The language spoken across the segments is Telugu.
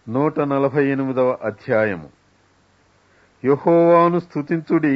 నూట నలభై ఎనిమిదవ అధ్యాయము యహోవాను స్తుతించుడి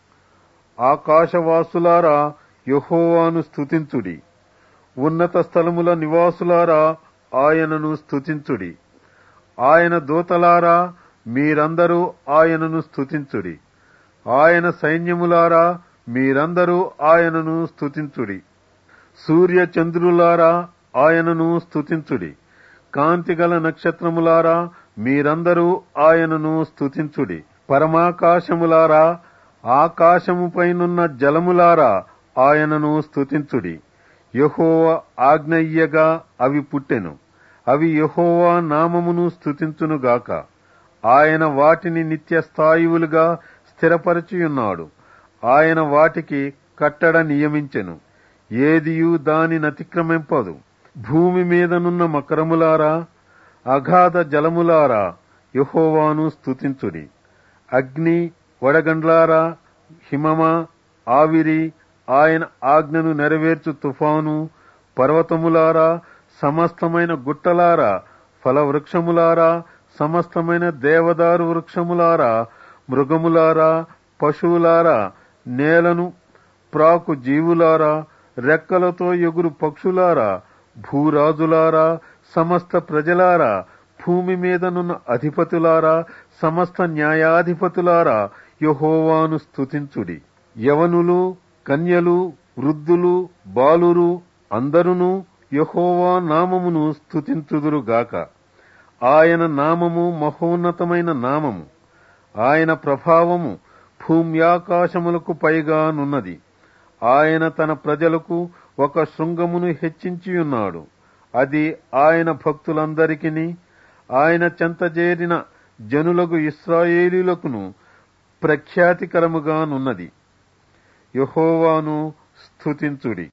ఆకాశవాసులారా యహోవాను స్తుతించుడి ఉన్నత స్థలముల నివాసులారా ఆయనను స్తుతించుడి ఆయన దూతలారా మీరందరూ ఆయనను స్తుతించుడి ఆయన సైన్యములారా మీరందరూ ఆయనను స్తుతించుడి సూర్య చంద్రులారా ఆయనను స్తుతించుడి కాంతిగల నక్షత్రములారా మీరందరూ ఆయనను స్తుతించుడి పరమాకాశములారా ఆకాశముపైనున్న జలములారా ఆయనను స్తుతించుడి యహోవ ఆజ్ఞయ్యగా అవి పుట్టెను అవి యహోవా నామమును స్తుతించునుగాక ఆయన వాటిని నిత్య స్థాయువులుగా స్థిరపరచియున్నాడు ఆయన వాటికి కట్టడ నియమించెను ఏదియు దానినతిక్రమింపదు భూమి మీదనున్న మకరములారా అగాధ జలములారా యహోవాను స్తుతించుడి అగ్ని వడగండ్లారా హిమమా ఆవిరి ఆయన ఆజ్ఞను నెరవేర్చు తుఫాను పర్వతములారా సమస్తమైన గుట్టలారా ఫలవృక్షములారా సమస్తమైన దేవదారు వృక్షములారా మృగములారా పశువులారా నేలను ప్రాకు జీవులారా రెక్కలతో ఎగురు పక్షులారా భూరాజులారా సమస్త ప్రజలారా భూమి మీదనున్న అధిపతులారా సమస్త న్యాయాధిపతులారా యహోవాను స్తుతించుడి యవనులు కన్యలు వృద్ధులు బాలురు అందరును యహోవా నామమును స్తుతించుదురుగాక ఆయన నామము మహోన్నతమైన నామము ఆయన ప్రభావము భూమ్యాకాశములకు పైగానున్నది ఆయన తన ప్రజలకు ఒక శృంగమును హెచ్చించియున్నాడు అది ఆయన భక్తులందరికిని ఆయన చెంతజేరిన జనులకు ఇస్రాయేలీలకును ప్రఖ్యాతికరముగానున్నది యహోవాను స్తుతించుడి